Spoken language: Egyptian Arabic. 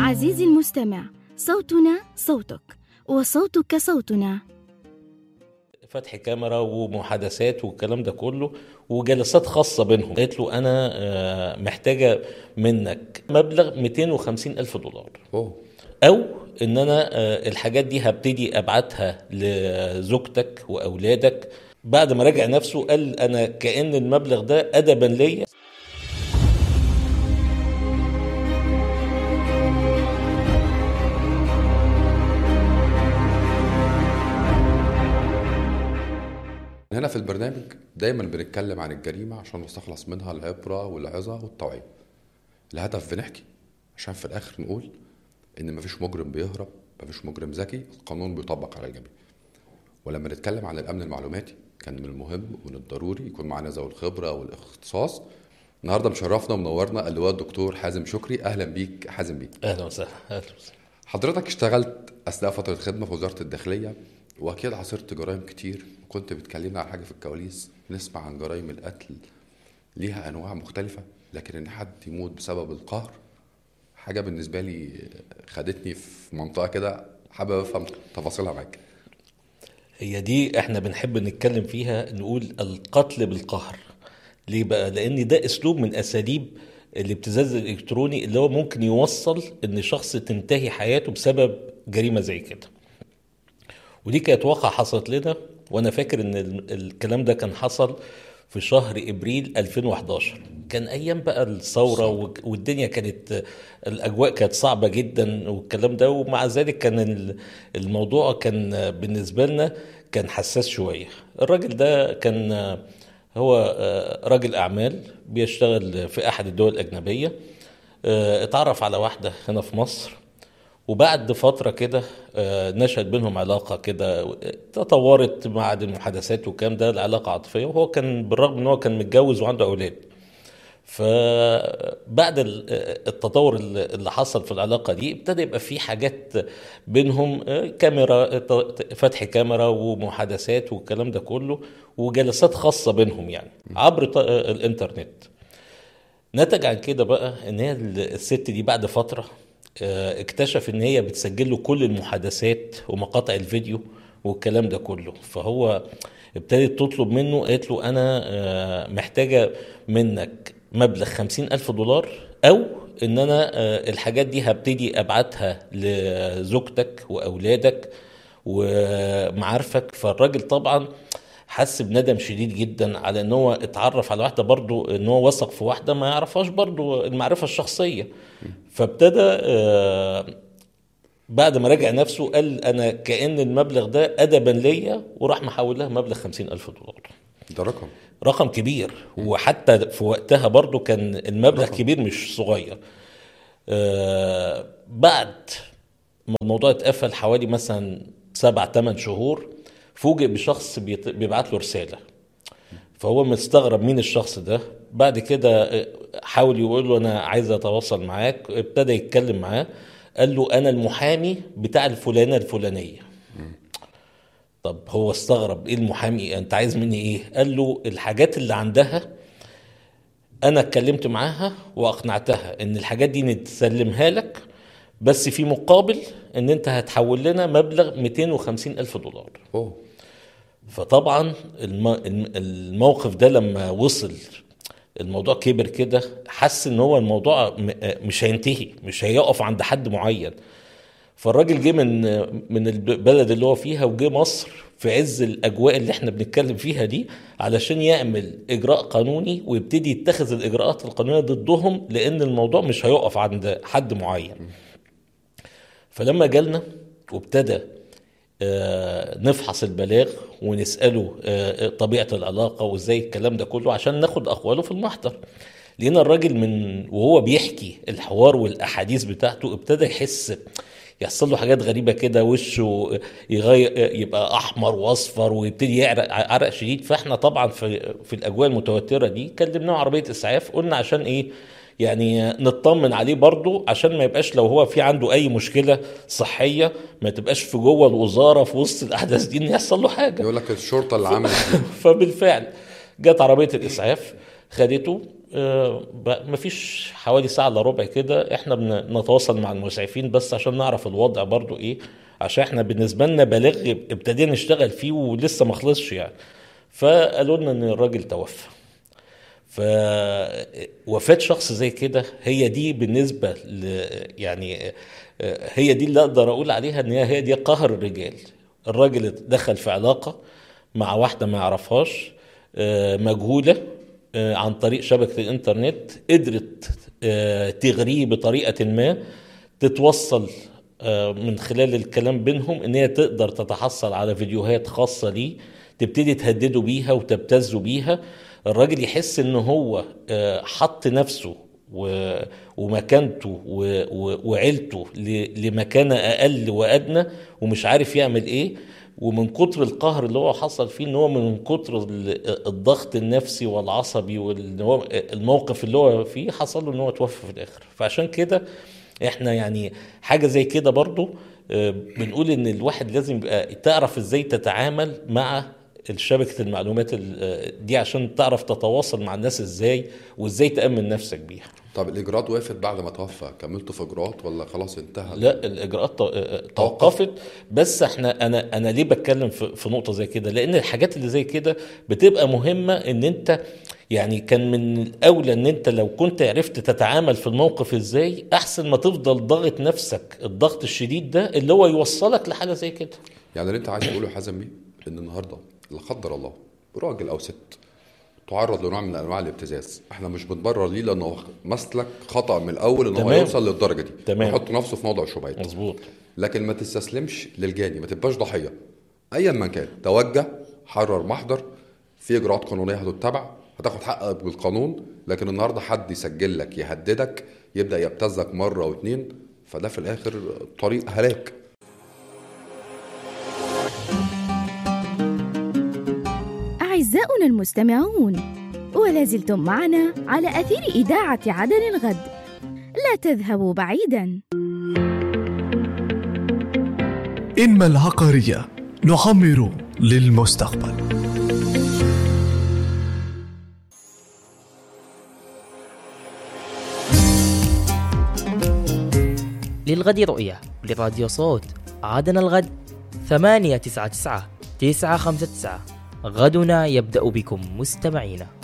عزيزي المستمع صوتنا صوتك وصوتك صوتنا فتح كاميرا ومحادثات والكلام ده كله وجلسات خاصة بينهم قالت له أنا آه، محتاجة منك مبلغ 250 ألف دولار اوه أو إن أنا آه، الحاجات دي هبتدي أبعتها لزوجتك وأولادك بعد ما راجع نفسه قال أنا كأن المبلغ ده أدبا ليا هنا في البرنامج دايما بنتكلم عن الجريمة عشان نستخلص منها العبرة والعظة والتوعية الهدف بنحكي عشان في الآخر نقول إن مفيش مجرم بيهرب مفيش مجرم ذكي القانون بيطبق على الجميع ولما نتكلم عن الأمن المعلوماتي كان من المهم ومن الضروري يكون معانا ذوي الخبرة والاختصاص النهارده مشرفنا ومنورنا اللواء الدكتور حازم شكري اهلا بيك حازم بيك أهلا وسهلا أهلا وسهلا حضرتك اشتغلت اثناء فتره خدمه في وزاره الداخليه واكيد عاصرت جرائم كتير وكنت بتكلمنا عن حاجه في الكواليس نسمع عن جرائم القتل ليها انواع مختلفه لكن ان حد يموت بسبب القهر حاجه بالنسبه لي خدتني في منطقه كده حابب افهم تفاصيلها معاك هي دي احنا بنحب نتكلم فيها نقول القتل بالقهر ليه بقى لان ده اسلوب من اساليب الابتزاز الالكتروني اللي هو ممكن يوصل ان شخص تنتهي حياته بسبب جريمه زي كده ودي كانت واقعة حصلت لنا وانا فاكر ان ال- الكلام ده كان حصل في شهر ابريل 2011 كان ايام بقى الثوره وك- والدنيا كانت الاجواء كانت صعبه جدا والكلام ده ومع ذلك كان ال- الموضوع كان بالنسبه لنا كان حساس شويه الراجل ده كان هو آه، راجل اعمال بيشتغل في احد الدول الاجنبيه آه، اتعرف على واحده هنا في مصر وبعد فترة كده آه، نشأت بينهم علاقة كده آه، تطورت بعد المحادثات والكلام ده لعلاقة عاطفية وهو كان بالرغم ان هو كان متجوز وعنده أولاد فبعد ال- آه، التطور اللي اللي حصل في العلاقة دي ابتدى يبقى في حاجات بينهم آه، كاميرا آه، ت- فتح كاميرا ومحادثات والكلام ده كله وجلسات خاصة بينهم يعني عبر ط- آه، الإنترنت نتج عن كده بقى ان هي الست دي بعد فتره آه، اكتشف ان هي بتسجل له كل المحادثات ومقاطع الفيديو والكلام ده كله فهو ابتدت تطلب منه قالت له انا آه، محتاجه منك مبلغ خمسين الف دولار او ان انا آه، الحاجات دي هبتدي ابعتها لزوجتك واولادك ومعارفك فالراجل طبعا حس بندم شديد جدا على ان هو اتعرف على واحده برضو ان هو وثق في واحده ما يعرفهاش برضو المعرفه الشخصيه فابتدى آه، بعد ما راجع نفسه قال انا كأن المبلغ ده ادبا ليا وراح محول لها مبلغ خمسين الف دولار ده رقم رقم كبير وحتى في وقتها برضو كان المبلغ كبير مش صغير آه بعد ما الموضوع اتقفل حوالي مثلا سبع ثمان شهور فوجئ بشخص بيط- بيبعت له رسالة فهو مستغرب مين الشخص ده بعد كده آه، حاول يقول له انا عايز اتواصل معاك ابتدى يتكلم معاه قال له انا المحامي بتاع الفلانة الفلانية طب هو استغرب ايه المحامي انت عايز مني ايه قال له الحاجات اللي عندها انا اتكلمت معاها واقنعتها ان الحاجات دي نتسلمها لك بس في مقابل ان انت هتحول لنا مبلغ 250 الف دولار اوه فطبعا الم- الم- الموقف ده لما وصل الموضوع كبر كده حس ان هو الموضوع م- مش هينتهي مش هيقف عند حد معين فالراجل جه من من البلد اللي هو فيها وجه مصر في عز الاجواء اللي احنا بنتكلم فيها دي علشان يعمل اجراء قانوني ويبتدي يتخذ الاجراءات القانونيه ضدهم لان الموضوع مش هيقف عند حد معين فلما جالنا وابتدى آه، نفحص البلاغ ونسأله آه، طبيعة العلاقة وازاي الكلام ده كله عشان ناخد أقواله في المحضر لقينا الراجل من وهو بيحكي الحوار والأحاديث بتاعته ابتدى يحس يحصل له حاجات غريبة كده وشه يغير يبقى أحمر وأصفر ويبتدي يعرق عرق شديد فاحنا طبعا في في الأجواء المتوترة دي كلمناه عربية إسعاف قلنا عشان إيه يعني نطمن عليه برضه عشان ما يبقاش لو هو في عنده اي مشكله صحيه ما تبقاش في جوه الوزاره في وسط الاحداث دي ان يحصل له حاجه يقول لك الشرطه اللي عملت فبالفعل جت عربيه الاسعاف خدته آه، ب- مفيش حوالي ساعة الا ربع كده احنا بنتواصل مع المسعفين بس عشان نعرف الوضع برضو ايه عشان احنا بالنسبة لنا بلاغ ابتدينا نشتغل فيه ولسه ما خلصش يعني فقالوا لنا ان الراجل توفى فوفاة شخص زي كده هي دي بالنسبة ل يعني آه، هي دي اللي اقدر اقول عليها ان هي هي دي قهر الرجال الراجل دخل في علاقة مع واحدة ما يعرفهاش آه، مجهولة آه، عن طريق شبكة الانترنت قدرت آه، تغريه بطريقة ما تتوصل آه، من خلال الكلام بينهم ان هي تقدر تتحصل على فيديوهات خاصة ليه تبتدي تهدده بيها وتبتزه بيها الراجل يحس ان هو آه، حط نفسه و- ومكانته و- و- وعيلته ل- لمكانة اقل وادنى ومش عارف يعمل ايه ومن كتر القهر اللي هو حصل فيه ان هو من كتر ال- الضغط النفسي والعصبي والموقف اللي هو فيه حصل له ان هو توفى في الاخر فعشان كده احنا يعني حاجه زي كده برضو آه، بنقول ان الواحد لازم يبقى تعرف ازاي تتعامل مع الشبكة المعلومات ال- آه، دي عشان تعرف تتواصل مع الناس ازاي وازاي تأمن نفسك بيها طب الاجراءات وقفت بعد ما توفى كملتوا في اجراءات ولا خلاص انتهى لا الاجراءات تو- آه، توقفت بس احنا انا انا ليه بتكلم في في نقطه زي كده لان الحاجات اللي زي كده بتبقى مهمه ان انت يعني كان من الاولى ان انت لو كنت عرفت تتعامل في الموقف ازاي احسن ما تفضل ضاغط نفسك الضغط الشديد ده اللي هو يوصلك لحاله زي كده يعني اللي انت عايز تقوله يا حازم بيه ان النهارده لا قدر الله راجل او ست تعرض لنوع من انواع الابتزاز احنا مش بنبرر ليه لانه مسلك خطا من الاول ان هو تمام. يوصل للدرجه دي تمام. يحط نفسه في موضع الشبهات مظبوط لكن ما تستسلمش للجاني ما تبقاش ضحيه ايا ما كان توجه حرر محضر في اجراءات قانونيه هتتبع هتاخد حقك بالقانون لكن النهارده حد يسجل لك يهددك يبدا يبتزك مره او اتنين فده في الاخر طريق هلاك أعزاؤنا المستمعون ولا زلتم معنا على أثير إذاعة عدن الغد لا تذهبوا بعيدا إنما العقارية نعمر للمستقبل للغد رؤية لراديو صوت عادن الغد ثمانية تسعة تسعة تسعة خمسة تسعة غدنا يبدأ بكم مستمعينا